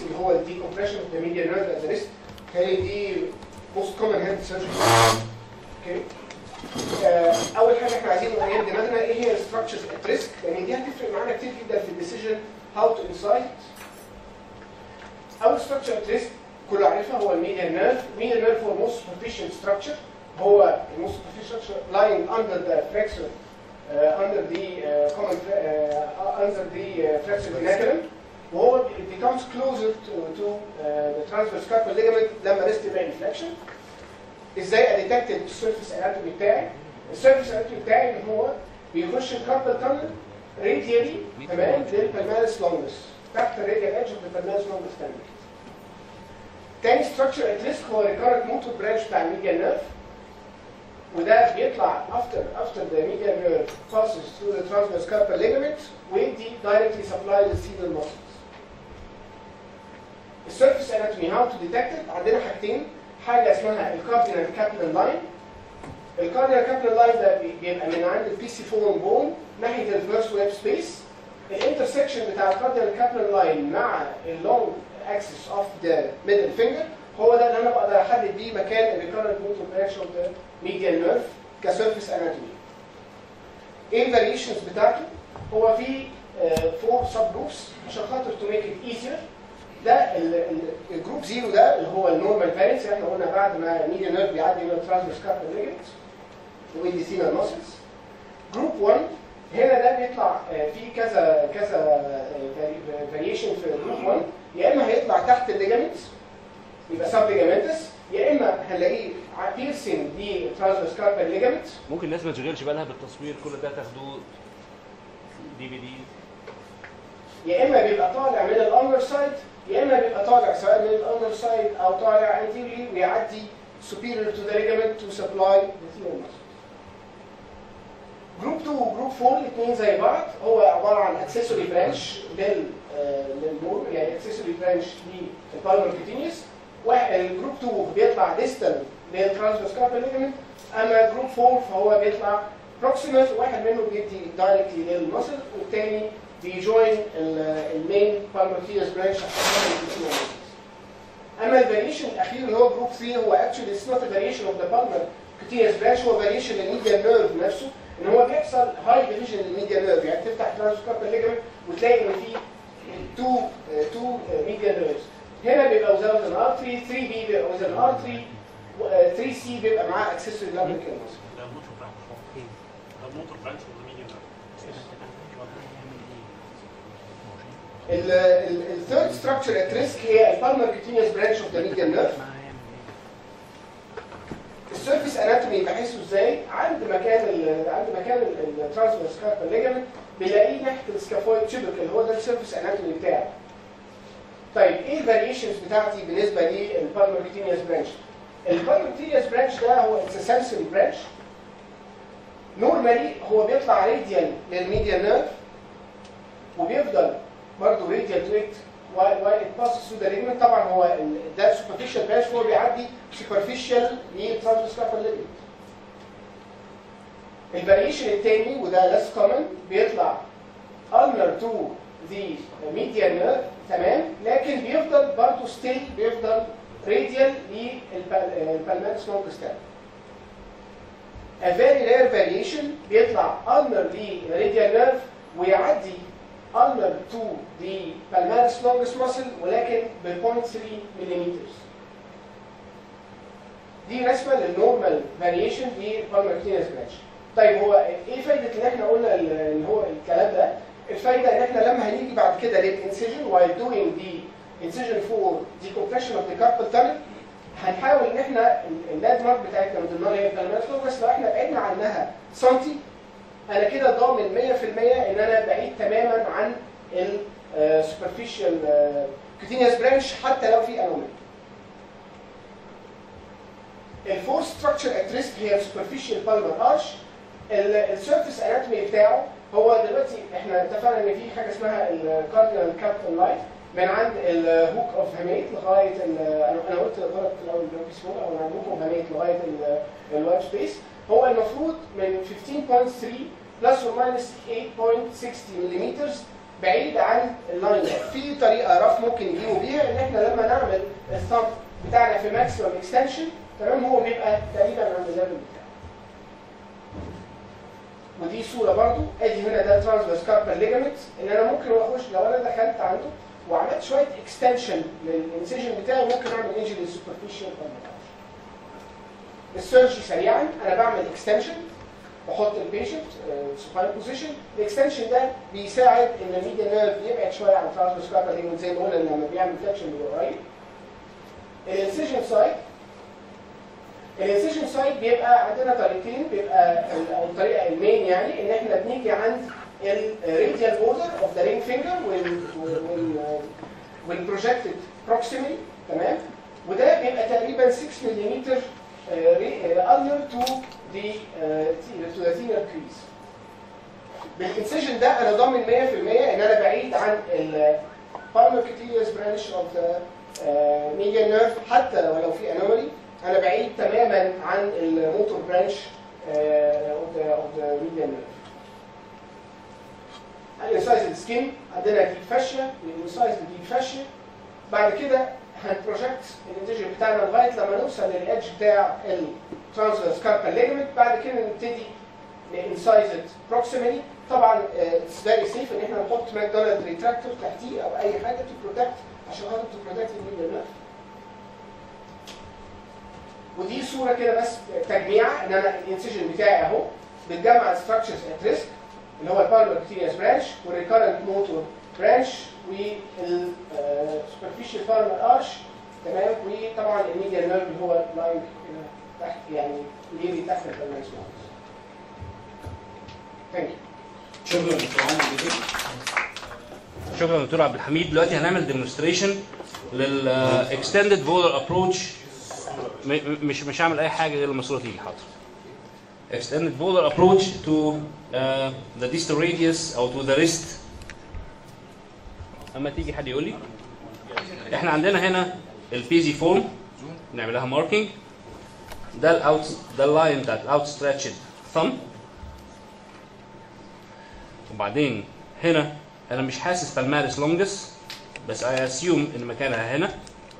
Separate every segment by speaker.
Speaker 1: اللي هو الدي كومبريشن اوف ذا ميديال نيرف ات ريست هي دي موست كومن هيد سيرجري اوكي آه، اول حاجه احنا عايزين نغير دماغنا ايه هي الستراكشرز ات ريسك لان دي هتفرق معانا كتير جدا في الديسيجن هاو تو انسايت اول ستراكشر ات ريسك كله عارفها هو الميديال نيرف الميديال نيرف هو الموست سوبرفيشال ستراكشر هو الموست سوبرفيشال ستراكشر lying under the flexor uh, under the uh, common uh, under the uh, flexor vernaculum وهو it becomes closer to, to uh, the transverse carpal ligament لما ريست يبقى inflection ازاي اديتكت السيرفيس اناتومي بتاعي السيرفيس اناتومي بتاعي ان هو بيخش الكاربال تانل راديالي تمام للبلمارس لونجس تحت الراديال ايدج اوف البلمارس لونجس تانل تاني ستراكشر ات ريسك هو ريكارنت موتور برانش بتاع الميديال نيرف وده بيطلع after after the medial nerve passes through the transverse carpal ligament ويدي directly supply the cerebral muscles. السيرفيس اناتومي هاو تو ديتكت عندنا حاجتين حاجه اسمها الكاردينال كابلر لاين الكاردينال كابلر لاين ده بي- بيبقى من عند البي سي 4 بون ناحيه الفيرست ويب سبيس الانترسكشن بتاع الكاردينال كابلر لاين مع اللونج اكسس اوف ذا ميدل فينجر هو ده اللي انا بقدر احدد بيه مكان الريكارنت موتور برانش اوف ذا ميديال نيرف كسيرفيس اناتومي ايه الفاريشنز بتاعته هو في فور سب جروبس عشان خاطر تو ميك ات ايزير ده ال- ال- الجروب زيرو ده اللي هو النورمال فارينس احنا قلنا بعد ما الميديا نيرف بيعدي من الترانسفيرس كاربال ليجمنت ويدي سينا ماسلز جروب 1 هنا ده بيطلع آه، في كذا كذا فاريشن في جروب 1 يا اما هيطلع تحت الليجمنت يبقى سب ليجامنتس يا اما هنلاقيه بيرسين دي ترانسفيرس كاربال ليجمنت
Speaker 2: ممكن الناس ما تشغلش بالها بالتصوير كل ده تاخدوه دي في دي
Speaker 1: يا اما بيبقى طالع من الانر سايد يا اما بيبقى طالع سواء من الانر سايد او طالع anteriorly ويعدي superior to the ligament to supply the theory muscle. جروب 2 وجروب 4 الاثنين زي بعض هو عباره عن اكسسوري برانش لل آه، للنور يعني اكسسوري برانش للبالمر كوتينيوس الجروب 2 بيطلع ديستال للترانسفيرس كاربال ليجمنت اما جروب 4 فهو بيطلع بروكسيمال واحد منه بيدي دايركتلي للمسل والتاني بيجوين المين بالمرتينس برانش اما الفاريشن الاخير اللي هو جروب 3 هو اكشولي اتس نوت فاريشن اوف ذا بالمر كوتينس برانش هو فاريشن للميديال نيرف نفسه ان هو بيحصل هاي ديفيجن للميديال نيرف يعني تفتح ترانسكاربال ليجمنت وتلاقي ان في تو تو ميديال نيرفز هنا بيبقى وزن ار 3 3 بي بيبقى وزن ار 3 3 سي بيبقى معاه اكسسوري لابل كيرنس
Speaker 3: ده موتور برانش ده موتور برانش ولا ميديا
Speaker 1: الثيرد ستراكشر ات ريسك هي البالمر كوتينيوس برانش اوف ذا ميديال نيرف السيرفيس اناتومي بحسه ازاي عند مكان ال عند مكان الترانسفيرس كاربال ليجمنت بنلاقيه ناحيه السكافويد تشيبك اللي هو ده السيرفيس اناتومي بتاعه طيب ايه الفاريشنز بتاعتي بالنسبه للبالمر كوتينيوس برانش البالمر كوتينيوس برانش ده هو اتس سنسوري برانش نورمالي هو بيطلع راديال للميديال نيرف وبيفضل برضه راديال تو ات while while it passes through the ligament طبعا هو ال- ده superficial branch هو بيعدي superficial للترانسفيرس كاربال ligament الفاريشن الثاني وده less common بيطلع ulnar to the medial nerve تمام لكن بيفضل برضه still بيفضل radial للبالمانس longus tendon A very rare variation بيطلع ulnar للradial nerve ويعدي ulnar to the palmaris longus muscle ولكن ب 0.3 ملم دي رسمه للنورمال فاريشن للبالمر كتينس برانش طيب هو ايه فايده ان احنا قلنا ال- اللي هو الكلام ده الفايده ان احنا لما هنيجي بعد كده للانسيجن while doing the incision for decompression of the carpal tunnel هنحاول ان احنا اللاند مارك بتاعتنا من ضمنها هي البالمانس لونجس لو احنا بعدنا عنها سنتي انا كده ضامن 100% ان انا بعيد تماما عن السوبرفيشال كوتينيوس برانش حتى لو في انومي الفور ستراكشر ات ريسك هي السوبرفيشال بالمر ارش السيرفيس اناتومي بتاعه هو دلوقتي احنا اتفقنا ان في حاجه اسمها الكاردينال كابتن لايت من عند الهوك اوف هاميت لغايه ال- انا أنا قلت غلط في الاول اللي هو اسمه او من عند الهوك اوف هاميت لغايه الوايت سبيس هو المفروض من 15.3 بلس اور ماينس 8.60 ملم بعيد عن اللاين ده في طريقه رف ممكن نجيبه بيها ان احنا لما نعمل الثumb بتاعنا في ماكسيمم اكستنشن تمام هو بيبقى تقريبا عند الليفل بتاعه ودي صوره برضو ادي هنا ده ترانسفيرس كاربال ليجامنت ان انا ممكن اخش لو انا دخلت عنده وعملت شويه اكستنشن للانسيجن بتاعي ممكن اعمل انجري للسوبرفيشال السيرجي سريعا انا بعمل اكستنشن بحط البيشنت سوباين بوزيشن الاكستنشن ده بيساعد ان الميديا نيرف يبعد شويه عن ترانسفيرس كاربال ليجامنت زي ما قلنا لما بيعمل فليكشن بيبقى قريب الانسيجن سايد الانسيجن سايد بيبقى عندنا طريقتين بيبقى ال- او الطريقه المين يعني ان احنا بنيجي عند الراديال بوردر اوف ذا رينج فينجر والبروجكتد بروكسيمي تمام وده بيبقى تقريبا 6 ملم ulnar to the uh, to the thinner crease بالانسيجن ده انا ضامن 100% ان انا بعيد عن ال palmar cutaneous branch of the uh, median nerve حتى ولو في anomaly انا بعيد تماما عن الموتور برانش اوف ذا اوف ذا median nerve الانسايز السكين عندنا ديب فاشيا والانسايز ديب فاشيا بعد كده هنبروجكت الانتيجن بتاعنا لغايه لما نوصل للادج بتاع الترانسفيرس كاربال ليجمنت بعد كده نبتدي نانسايزد بروكسيمالي طبعا اتس فيري سيف ان احنا نحط ماكدونالد ريتراكتور تحتيه او اي حاجه تو بروتكت عشان خاطر تو بروتكت الميديا نيرف ودي صوره كده بس تجميع ان انا الانسيجن بتاعي اهو بتجمع الستراكشرز ات ريسك اللي هو البالمر كتيريس برانش والريكارنت موتور برانش والسوبرفيشال بالمر ارش تمام وطبعا الميديا نيرف اللي هو لاين تحت يعني ليري تحت البالمر ثانك يو
Speaker 4: شكرا دكتور عمرو جدا
Speaker 2: شكرا دكتور عبد الحميد دلوقتي هنعمل ديمونستريشن للاكستندد فولر ابروتش مش مش هعمل اي حاجه غير لما الصوره تيجي حاضر extended volar approach to uh, the distal radius او to the wrist اما تيجي حد يقول لي احنا عندنا هنا البيزي فورم نعملها ماركينج ده الاوت ده اللاين بتاعت الاوت ستريتشد ثumb وبعدين هنا انا مش حاسس بالمارس لونجس بس اي اسيوم ان مكانها هنا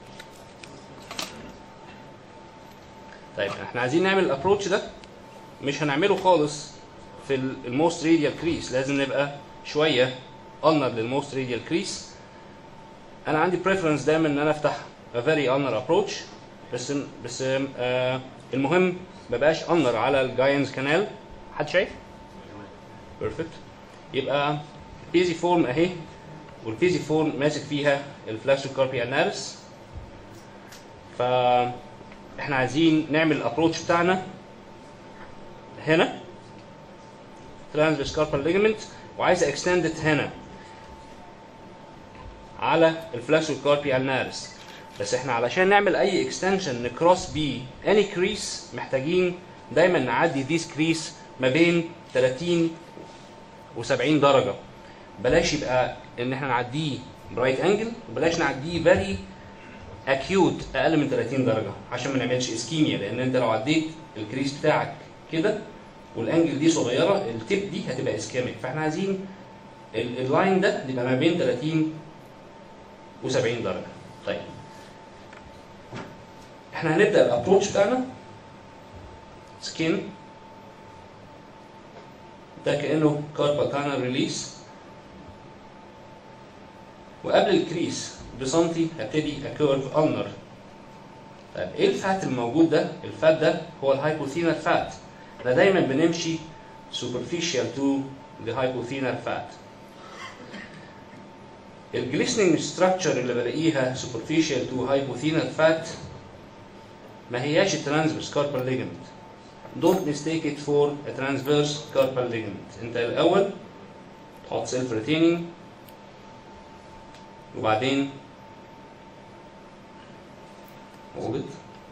Speaker 2: طيب احنا عايزين نعمل الابروتش ده مش هنعمله خالص في الموست راديال كريس لازم نبقى شويه ulnar للموست راديال كريس انا عندي بريفرنس دايما ان انا افتح a very ulnar approach بس بس آه المهم ما بقاش ulnar على الجاينز كانال حد شايف؟ بيرفكت يبقى البيزي فورم اهي والبيزي فورم ماسك فيها الفلاسو كاربي انارس ف احنا عايزين نعمل الابروتش بتاعنا هنا ترانسفيرس كاربال ليجمنت وعايز اكستندد هنا على الفلاسو كاربي النارس بس احنا علشان نعمل اي اكستنشن نكروس بيه اني كريس محتاجين دايما نعدي ديس كريس ما بين 30 و70 درجه بلاش يبقى ان احنا نعديه برايت انجل وبلاش نعديه فيري اكيوت اقل من 30 درجه عشان ما نعملش اسكيميا لان انت لو عديت الكريس بتاعك كده والانجل دي صغيره التيب دي هتبقى اسكيميك فاحنا عايزين ال- اللاين ده يبقى ما بين 30 و70 درجه طيب احنا هنبدا الابروتش بتاعنا سكين ده كانه كاربال كانال ريليس وقبل الكريس بسنتي هبتدي اكيرف النر طيب ايه الفات الموجود ده؟ الفات ده هو الهايبوثينال فات احنا دايما بنمشي superficial to the hypothenar fat الجليسنينج ستراكشر اللي بلاقيها superficial to hypothenar fat ما هياش الترانسفيرس كاربال ليجمنت don't mistake it for a transverse carpal ligament انت الاول تحط سيلف retaining وبعدين وجد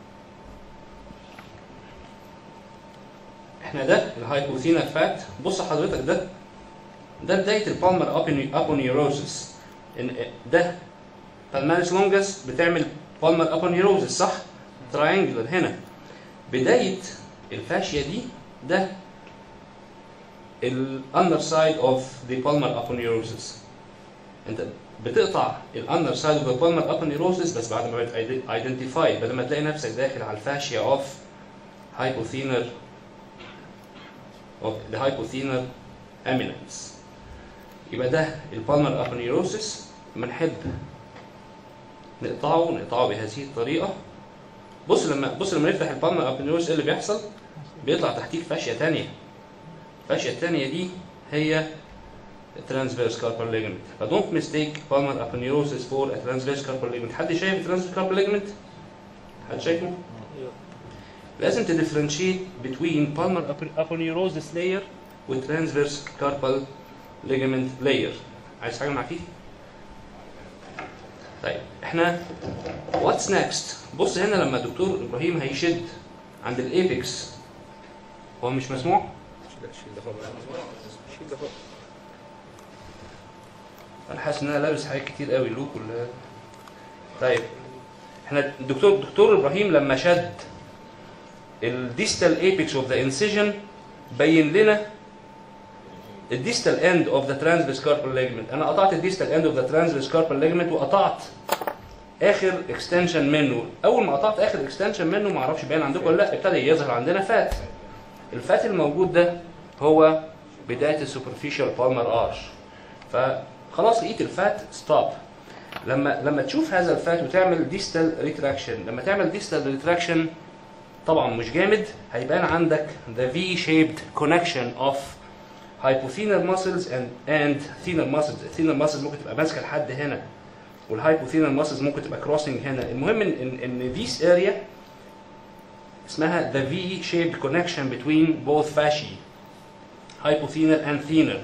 Speaker 2: احنا ده الهايبوثينال فات بص حضرتك ده ده بدايه البالمر ابونيوروزس ان ده بالمانس لونجس بتعمل بالمر ابونيوروزس صح تراينجلر هنا بدايه الفاشيه دي ده الاندر سايد اوف ذا بالمر ابونيوروزس انت بتقطع الانر سايد اوف ذا بالمر ابونيروسس بس بعد ما ايدنتيفاي بدل ما تلاقي نفسك داخل على الفاشيا اوف hypothenar of the hypothenar eminence يبقى ده البالمر ابونيروسس لما نحب نقطعه نقطعه بهذه الطريقه بص لما بص لما نفتح البالمر ابونيروسس ايه اللي بيحصل؟ بيطلع تحتيك فاشيه ثانيه الفاشيه الثانيه دي هي transverse carpal ligament فدونت mistake palmar aponeurosis for a transverse carpal ligament حد شايف transverse carpal ligament؟ حد شايفه؟ لازم تديفرنشيت between palmar apo- aponeurosis layer و transverse carpal ligament layer عايز حاجه مع فيه؟ طيب احنا what's next؟ بص هنا لما الدكتور ابراهيم هيشد عند الايبكس هو مش مسموع؟ انا حاسس ان انا لابس حاجات كتير قوي له كلها طيب احنا الدكتور دكتور ابراهيم لما شد الديستال ايبكس اوف ذا انسيجن بين لنا الديستال اند اوف ذا ترانسفيرس كاربال ليجمنت انا قطعت الديستال اند اوف ذا ترانسفيرس كاربال ليجمنت وقطعت اخر اكستنشن منه اول ما قطعت اخر اكستنشن منه ما اعرفش باين عندكم ولا لا ابتدى يظهر عندنا فات الفات الموجود ده هو بدايه السوبرفيشال بالمر ارش فخلاص لقيت الفات ستوب لما لما تشوف هذا الفات وتعمل ديستال ريتراكشن لما تعمل ديستال ريتراكشن طبعا مش جامد هيبان عندك the V shaped connection of hypothenar muscles and and thenar muscles الthenar muscles ممكن تبقى ماسكه لحد هنا والhypothenar muscles ممكن تبقى crossing هنا المهم ان ان, إن this area اسمها the V shaped connection between both fasciae hypothenar and thenar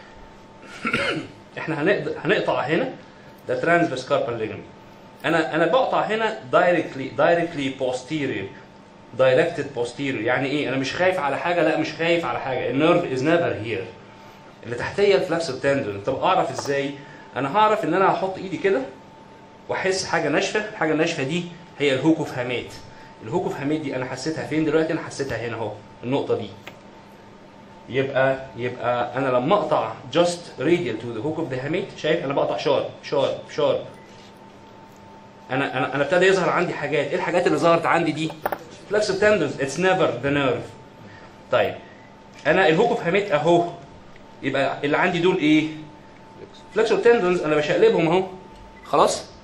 Speaker 2: احنا هنقدر هنقطع هنا ده transverse carpal ligament انا انا بقطع هنا directly directly posterior directed posterior يعني ايه انا مش خايف على حاجه لا مش خايف على حاجه النيرف از نيفر هير اللي تحتيه الفلكسور تندون طب اعرف ازاي انا هعرف ان انا هحط ايدي كده واحس حاجه ناشفه الحاجه الناشفه دي هي الهوك اوف هاميت الهوك اوف هاميت دي انا حسيتها فين دلوقتي انا حسيتها هنا اهو النقطه دي يبقى يبقى انا لما اقطع just radial to the hook of the hamate شايف انا بقطع شارب شارب شارب انا انا انا ابتدى يظهر عندي حاجات ايه الحاجات اللي ظهرت عندي دي flexor tendons it's never the nerve طيب انا الهوك اوف هاميت اهو يبقى اللي عندي دول ايه flexor tendons انا بشقلبهم اهو خلاص